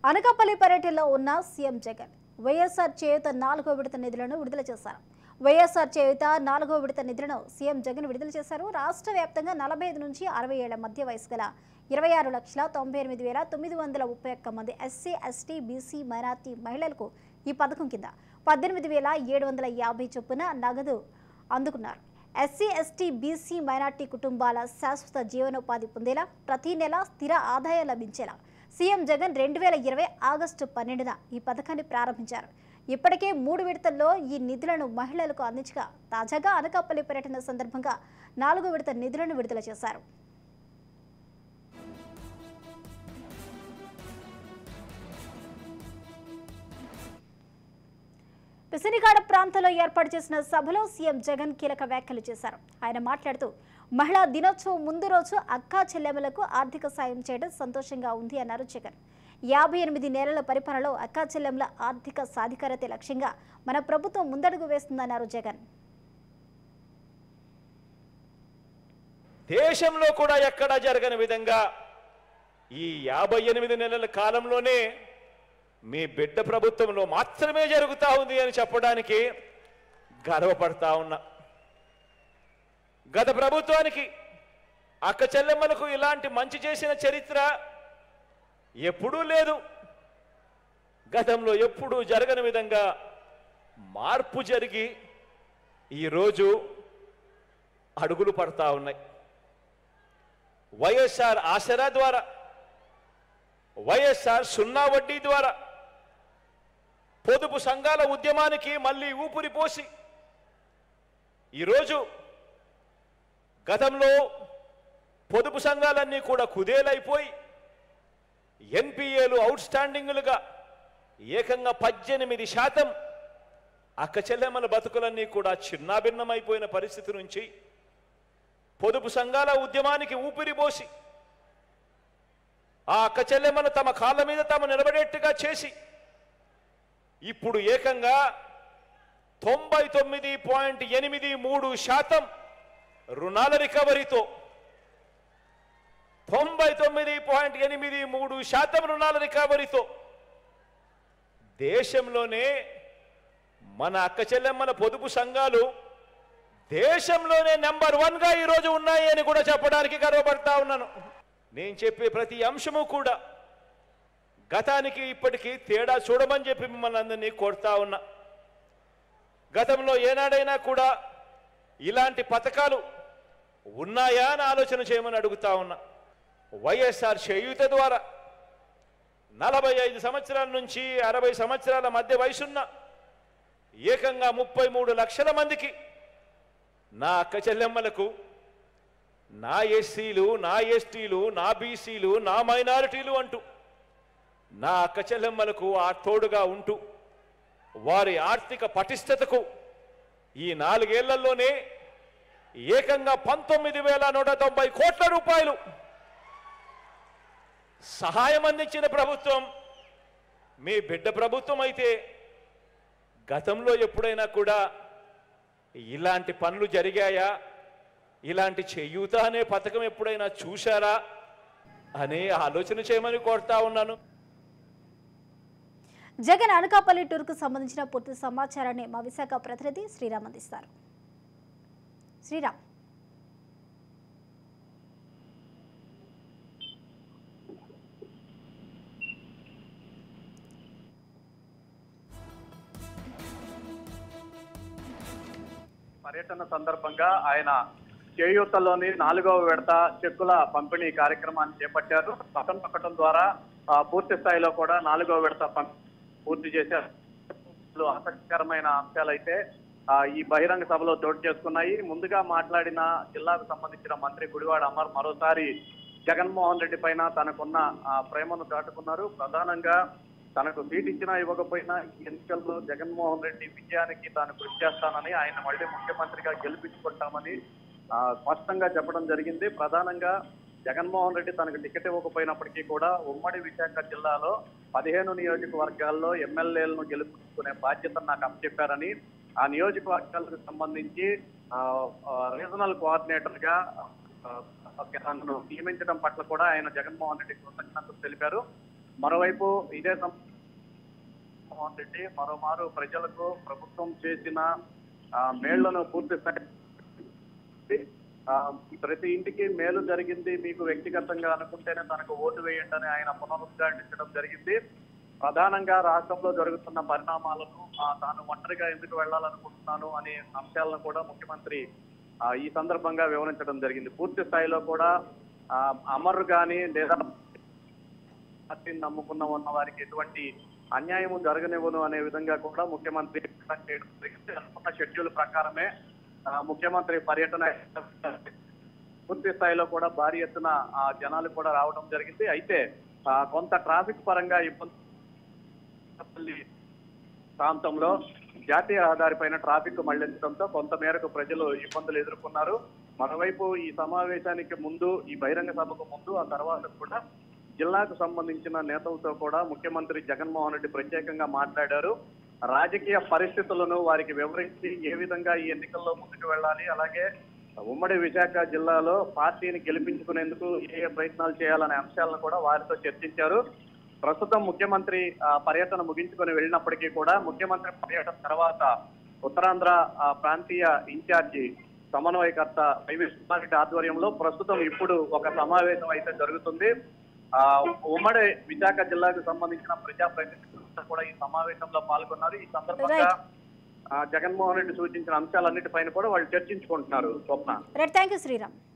అనకాపల్లి పర్యటనలో ఉన్న సీఎం జగన్ వైఎస్ఆర్ చేయుత నాలుగో విడత నిధులను విడుదల చేశారు వైఎస్ఆర్ చేయుత నాలుగో విడత నిధులను సీఎం జగన్ విడుదల చేశారు రాష్ట్ర వ్యాప్తంగా నలభై ఐదు నుంచి అరవై ఏళ్ల మధ్య వయసు గల ఇరవై ఆరు లక్షల తొంభై ఎనిమిది వేల తొమ్మిది వందల ముప్పై ఒక్క మంది ఎస్సీ ఎస్టీ బీసీ మైనార్టీ మహిళలకు ఈ పథకం కింద పద్దెనిమిది వేల ఏడు వందల యాభై చొప్పున నగదు అందుకున్నారు ఎస్సీ ఎస్టీ బీసీ మైనార్టీ కుటుంబాల శాశ్వత జీవనోపాధి పొందేలా ప్రతి నెల స్థిర ఆదాయం లభించేలా సీఎం జగన్ రెండు వేల ఇరవై ఆగస్టు పన్నెండున ఈ పథకాన్ని ప్రారంభించారు ఇప్పటికే మూడు విడతల్లో ఈ నిధులను మహిళలకు అందించగా తాజాగా అనకాపల్లి పర్యటన సందర్భంగా నాలుగో విడత నిధులను విడుదల చేశారు పిసినిగాడ ప్రాంతంలో ఏర్పాటు చేసిన సభలో సీఎం జగన్ కీలక వ్యాఖ్యలు చేశారు ఆయన మాట్లాడుతూ మహిళా దినోత్సవం ముందు రోజు అక్కా చెల్లెమ్మలకు ఆర్థిక సాయం చేయడం సంతోషంగా ఉంది అన్నారు జగన్ యాభై ఎనిమిది నెలల పరిపాలనలో అక్కా చెల్లెమ్మల ఆర్థిక సాధికారతే లక్ష్యంగా మన ప్రభుత్వం ముందడుగు వేస్తుందన్నారు జగన్ దేశంలో కూడా ఎక్కడా జరగని విధంగా ఈ యాభై ఎనిమిది నెలల కాలంలోనే మీ బిడ్డ ప్రభుత్వంలో మాత్రమే జరుగుతా ఉంది అని చెప్పడానికి గర్వపడతా ఉన్నా గత ప్రభుత్వానికి అక్క చెల్లెమ్మలకు ఇలాంటి మంచి చేసిన చరిత్ర ఎప్పుడూ లేదు గతంలో ఎప్పుడూ జరగని విధంగా మార్పు జరిగి ఈరోజు అడుగులు పడతా ఉన్నాయి వైఎస్ఆర్ ఆసరా ద్వారా వైఎస్ఆర్ సున్నా వడ్డీ ద్వారా పొదుపు సంఘాల ఉద్యమానికి మళ్ళీ ఊపిరి పోసి ఈరోజు గతంలో పొదుపు సంఘాలన్నీ కూడా కుదేలైపోయి ఎన్పిఏలు అవుట్ స్టాండింగ్లుగా ఏకంగా పద్దెనిమిది శాతం అక్క చెల్లెమ్మల బతుకులన్నీ కూడా చిన్నాభిన్నమైపోయిన పరిస్థితి నుంచి పొదుపు సంఘాల ఉద్యమానికి ఊపిరి పోసి ఆ అక్క చెల్లెమ్మను తమ కాళ్ళ మీద తాము నిలబడేట్టుగా చేసి ఇప్పుడు ఏకంగా తొంభై తొమ్మిది పాయింట్ ఎనిమిది మూడు శాతం రుణాల రికవరీతో తొంభై తొమ్మిది పాయింట్ ఎనిమిది మూడు శాతం రుణాల రికవరీతో దేశంలోనే మన అక్క చెల్లెమ్మల పొదుపు సంఘాలు దేశంలోనే నెంబర్ వన్గా ఈరోజు ఉన్నాయి అని కూడా చెప్పడానికి గర్వపడతా ఉన్నాను నేను చెప్పే ప్రతి అంశము కూడా గతానికి ఇప్పటికీ తేడా చూడమని చెప్పి మిమ్మల్ని అందరినీ కోరుతా ఉన్నా గతంలో ఏనాడైనా కూడా ఇలాంటి పథకాలు ఉన్నాయా అని ఆలోచన చేయమని అడుగుతా ఉన్నా వైఎస్ఆర్ చేయూత ద్వారా నలభై ఐదు సంవత్సరాల నుంచి అరవై సంవత్సరాల మధ్య వయసున్న ఏకంగా ముప్పై మూడు లక్షల మందికి నా అక్క చెల్లెమ్మలకు నా ఎస్సీలు నా ఎస్టీలు నా బీసీలు నా మైనారిటీలు అంటూ నా అక్క చెల్లెమ్మలకు ఆ తోడుగా ఉంటూ వారి ఆర్థిక పటిష్టతకు ఈ నాలుగేళ్లలోనే ఏకంగా పంతొమ్మిది వేల నూట తొంభై కోట్ల రూపాయలు సహాయం అందించిన ప్రభుత్వం మీ బిడ్డ ప్రభుత్వం అయితే గతంలో ఎప్పుడైనా కూడా ఇలాంటి పనులు జరిగాయా ఇలాంటి చేయూత అనే పథకం ఎప్పుడైనా చూశారా అనే ఆలోచన చేయమని కోరుతా ఉన్నాను జగన్ అనకాపల్లి టూర్కు సంబంధించిన పూర్తి సమాచారాన్ని మా విశాఖ ప్రతినిధి శ్రీరామ్ అందిస్తారు శ్రీరామ్ పర్యటన సందర్భంగా ఆయన చేయూతలోని నాలుగవ విడత చెక్కుల పంపిణీ కార్యక్రమాన్ని చేపట్టారు పట్టం పక్కటం ద్వారా ఆ, పూర్తి స్థాయిలో కూడా నాలుగవ విడత పం- పూర్తి చేశారు ఇందులో ఆసక్తికరమైన అంశాలైతే ఆ, ఈ బహిరంగ సభలో చోటు చేసుకున్నాయి ముందుగా మాట్లాడిన జిల్లాకు సంబంధించిన మంత్రి గుడివాడ అమర్ మరోసారి జగన్మోహన్ రెడ్డి పైన తనకున్న ఆ, ప్రేమను చాటుకున్నారు ప్రధానంగా తనకు సీట్ ఇచ్చినా ఇవ్వకపోయినా ఈ ఎన్నికల్లో జగన్మోహన్ రెడ్డి విజయానికి తాను కృషి చేస్తానని ఆయన మళ్ళీ ముఖ్యమంత్రిగా గెలిపించుకుంటామని ఆ, స్పష్టంగా చెప్పడం జరిగింది ప్రధానంగా జగన్మోహన్ రెడ్డి తనకు టికెట్ ఇవ్వకపోయినప్పటికీ కూడా ఉమ్మడి విశాఖ జిల్లాలో పదిహేను నియోజకవర్గాల్లో ఎమ్మెల్యేలను గెలుపుకునే బాధ్యతను నాకు అప్పచెప్పారని ఆ నియోజకవర్గాలకు సంబంధించి ఆ, ఆ, రీజనల్ కోఆర్డినేటర్ గా ఆ, తనను నియమించడం పట్ల కూడా ఆయన జగన్మోహన్ రెడ్డి కృతజ్ఞతలు తెలిపారు మరోవైపు ఇదే సం- జగన్మోహన్ రెడ్డి మరోమారు ప్రజలకు ప్రభుత్వం చేసిన ఆ, మేళ్లను పూర్తి స్థాయి ఆ, ప్రతి ఇంటికి మేలు జరిగింది మీకు వ్యక్తిగతంగా అనుకుంటేనే తనకు ఓటు వేయండి అని ఆయన పునరుద్ఘాటించడం జరిగింది ప్రధానంగా రాష్ట్రంలో జరుగుతున్న పరిణామాలను ఆ, తాను ఒంటరిగా ఎందుకు వెళ్లాలనుకుంటున్నాను అనే అంశాలను కూడా ముఖ్యమంత్రి ఆ, ఈ సందర్భంగా వివరించడం జరిగింది పూర్తి స్థాయిలో కూడా ఆ, అమర్ గాని లేదా పార్టీని నమ్ముకున్న ఉన్న వారికి ఎటువంటి అన్యాయము జరగనివ్వను అనే విధంగా కూడా ముఖ్యమంత్రి ప్రకటన చేయడం జరిగింది. అనుకున్న షెడ్యూల్ ప్రకారమే ఆ, ముఖ్యమంత్రి పర్యటన పూర్తి స్థాయిలో కూడా భారీ ఎత్తున ఆ, జనాలు కూడా రావడం జరిగింది అయితే ఆ, కొంత ట్రాఫిక్ పరంగా ఇబ్బంది ప్రాంతంలో జాతీయ రహదారి పైన ట్రాఫిక్ మళ్లించడంతో కొంత మేరకు ప్రజలు ఇబ్బందులు ఎదుర్కొన్నారు మరోవైపు ఈ సమావేశానికి ముందు ఈ బహిరంగ సభకు ముందు ఆ తర్వాత కూడా జిల్లాకు సంబంధించిన నేతలతో కూడా ముఖ్యమంత్రి జగన్మోహన్ రెడ్డి ప్రత్యేకంగా మాట్లాడారు రాజకీయ పరిస్థితులను వారికి వివరించి ఏ విధంగా ఈ ఎన్నికల్లో ముందుకు వెళ్ళాలి అలాగే ఉమ్మడి విశాఖ జిల్లాలో పార్టీని గెలిపించుకునేందుకు ఏ ఏ ప్రయత్నాలు చేయాలనే అంశాలను కూడా వారితో చర్చించారు ప్రస్తుతం ముఖ్యమంత్రి ఆ, పర్యటన ముగించుకొని వెళ్ళినప్పటికీ కూడా ముఖ్యమంత్రి పర్యటన తర్వాత ఉత్తరాంధ్ర ఆ, ప్రాంతీయ ఇన్ఛార్జి సమన్వయకర్త వైవి సుబ్బారెడ్డి ఆధ్వర్యంలో ప్రస్తుతం ఇప్పుడు ఒక సమావేశం అయితే జరుగుతుంది ఆ ఉమ్మడి విశాఖ జిల్లాకు సంబంధించిన ప్రజాప్రతినిధులంతా కూడా ఈ సమావేశంలో పాల్గొన్నారు ఈ సందర్భంగా Right. ఆ, జగన్మోహన్ రెడ్డి సూచించిన అంశాలన్నిటిపైన కూడా వాళ్ళు చర్చించుకుంటున్నారు Swapna right thank you Sriram